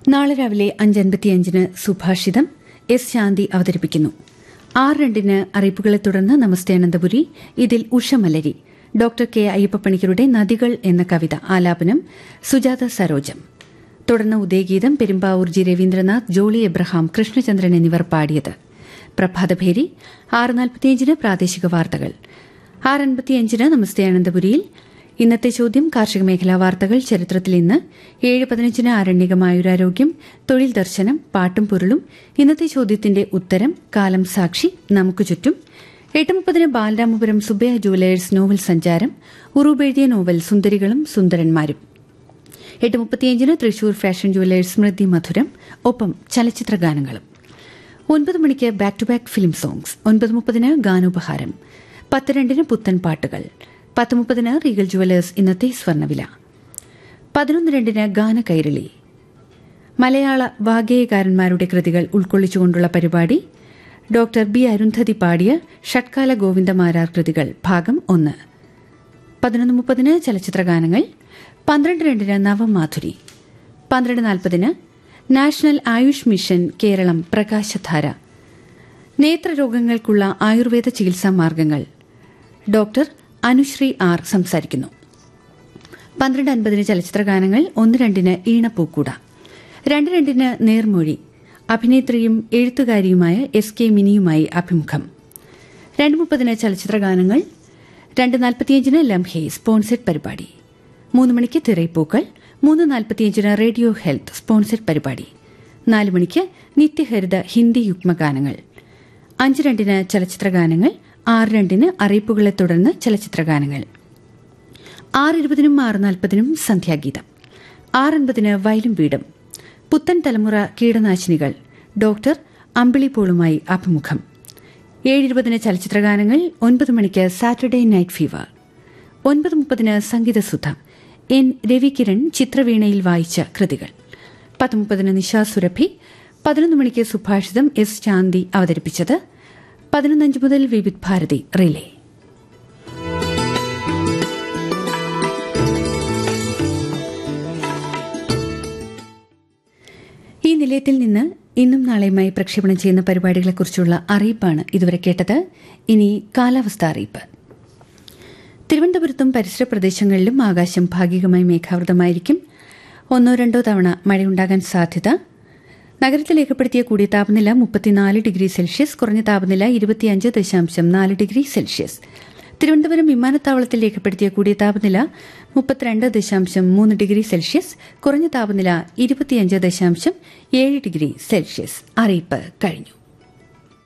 നാളെ രാവിലെ അഞ്ചൻപത്തിയഞ്ചിന് സുഭാഷിതം എസ് ശാന്തി അവതരിപ്പിക്കുന്നു ആറ് രണ്ടിന് അറിയിപ്പുകളെ തുടർന്ന് നമസ്തേ അനന്തപുരി ഇതിൽ ഉഷമലരി ഡോക്ടർ കെ അയ്യപ്പപ്പണിക്കരുടെ നദികൾ എന്ന കവിത ആലാപനം സുജാത സരോജം തുടർന്ന് ഉദയഗീതം പെരുമ്പാവൂർ ജി രവീന്ദ്രനാഥ് ജോളി എബ്രഹാം കൃഷ്ണചന്ദ്രൻ എന്നിവർ പാടിയത് പ്രഭാതഭേരി ആറ് നാൽപ്പത്തിയഞ്ചിന് പ്രാദേശിക വാർത്തകൾ ആറ് അൻപത്തിയഞ്ചിന് നമസ്തേ അനന്തപുരിയിൽ ഇന്നത്തെ ചോദ്യം കാർഷിക മേഖലാ വാർത്തകൾ ചരിത്രത്തിൽ ഇന്ന് ഏഴ് പതിനഞ്ചിന് ആരണ്യകമായുരാരോഗ്യം തൊഴിൽ ദർശനം പാട്ടും പൊരുളും ഇന്നത്തെ ചോദ്യത്തിന്റെ ഉത്തരം കാലം സാക്ഷി നമുക്ക് ചുറ്റും എട്ട് മുപ്പതിന് ബാലരാമപുരം സുബയ ജുവലേഴ്സ് നോവൽ സഞ്ചാരം ഉറൂബ് എഴുതിയ നോവൽ സുന്ദരികളും സുന്ദരന്മാരും എട്ട് മുപ്പത്തിയഞ്ചിന് തൃശൂർ ഫാഷൻ ജുവലേഴ്സ് സ്മൃതി മധുരം ഒപ്പം ചലച്ചിത്ര ഗാനങ്ങളും ഒൻപത് മണിക്ക് back to back film songs ഒൻപത് മുപ്പതിന് ഗാനോപഹാരം പത്ത് രണ്ടിന് പുത്തൻ പാട്ടുകൾ പത്ത് മുപ്പതിന് റീഗൽ ജുവലേഴ്സ് ഇന്നത്തെ സ്വർണ്ണവില പതിനൊന്ന് രണ്ടിന് ഗാനകൈരളി മലയാള വാഗേയകാരന്മാരുടെ കൃതികൾ ഉൾക്കൊള്ളിച്ചുകൊണ്ടുള്ള പരിപാടി ഡോക്ടർ ബി അരുന്ധതി പാടിയ ഷട്കാല ഗോവിന്ദമാരാർ കൃതികൾ ഭാഗം ഒന്ന് പതിനൊന്ന് മുപ്പതിന് ചലച്ചിത്ര ഗാനങ്ങൾ പന്ത്രണ്ട് രണ്ടിന് നവമാധുരി പന്ത്രണ്ട് നാൽപ്പതിന് നാഷണൽ ആയുഷ് മിഷൻ കേരളം പ്രകാശധാര നേത്രരോഗങ്ങൾക്കുള്ള ആയുർവേദ ചികിത്സാ മാർഗങ്ങൾ ഡോക്ടർ അനുശ്രീ ആർ സംസാരിക്കുന്നു പന്ത്രണ്ട് അൻപതിന് ചലച്ചിത്ര ഗാനങ്ങൾ ഒന്ന് രണ്ടിന് ഈണപ്പൂക്കൂട രണ്ട് രണ്ടിന് നേർമൊഴി അഭിനേത്രിയും എഴുത്തുകാരിയുമായ എസ് കെ മിനിയുമായി അഭിമുഖം രണ്ട് മുപ്പതിന് ചലച്ചിത്ര ഗാനങ്ങൾ രണ്ട് നാൽപ്പത്തിയഞ്ചിന് ലംഹെ സ്പോൺസർഡ് പരിപാടി മൂന്ന് മണിക്ക് തിറൈപ്പൂക്കൾ മൂന്ന് നാൽപ്പത്തിയഞ്ചിന് റേഡിയോ ഹെൽത്ത് സ്പോൺസർഡ് പരിപാടി നാല് മണിക്ക് നിത്യഹരിത ഹിന്ദി യുഗ്മഗാനങ്ങൾ അഞ്ച് രണ്ടിന് ചലച്ചിത്ര ഗാനങ്ങൾ ആറ് രണ്ടിന് അറിയിപ്പുകളെ തുടർന്ന് ചലച്ചിത്ര ഗാനങ്ങൾ ആറ് ഇരുപതിനും ആറ് നാൽപ്പതിനും സന്ധ്യാഗീതം ആറൻപതിന് വയലും വീടും പുത്തൻ തലമുറ കീടനാശിനികൾ ഡോക്ടർ അമ്പിളി പോളുമായി അഭിമുഖം ഏഴിരുപതിന് ചലച്ചിത്ര ഗാനങ്ങൾ ഒൻപത് മണിക്ക് സാറ്റർഡേ നൈറ്റ് ഫീവർ ഒൻപത് മുപ്പതിന് സംഗീതസുധ എൻ രവികിരൺ ചിത്രവീണയിൽ വായിച്ച കൃതികൾ പത്ത് മുപ്പതിന് നിശാ സുരഭി പതിനൊന്ന് മണിക്ക് സുഭാഷിതം എസ് ശാന്തി അവതരിപ്പിച്ചത് പതിനൊന്നഞ്ച് മുതൽ വിവിധ് ഭാരതി റിലേ ഈ നിലയത്തിൽ നിന്ന് ഇന്നും നാളെയുമായി പ്രക്ഷേപണം ചെയ്യുന്ന പരിപാടികളെക്കുറിച്ചുള്ള അറിയിപ്പാണ് ഇതുവരെ കേട്ടത് ഇനി കാലാവസ്ഥ അറിയിപ്പ് തിരുവനന്തപുരത്തും പരിസര പ്രദേശങ്ങളിലും ആകാശം ഭാഗികമായി മേഘാവൃതമായിരിക്കും ഒന്നോ രണ്ടോ തവണ മഴയുണ്ടാകാൻ സാധ്യത നഗരത്തിൽ രേഖപ്പെടുത്തിയ കൂടിയ താപനില മുപ്പത്തിനാല് ഡിഗ്രി സെൽഷ്യസ് കുറഞ്ഞ താപനില ഇരുപത്തിയഞ്ച് ദശാംശം നാല് ഡിഗ്രി സെൽഷ്യസ് തിരുവനന്തപുരം വിമാനത്താവളത്തിൽ രേഖപ്പെടുത്തിയ കൂടിയ താപനില മുപ്പത്തിരണ്ട് ദശാംശം മൂന്ന് ഡിഗ്രി സെൽഷ്യസ് കുറഞ്ഞ താപനില ഇരുപത്തിയഞ്ച് ദശാംശം ഏഴ് ഡിഗ്രി സെൽഷ്യസ് അറിയിപ്പ് കഴിഞ്ഞു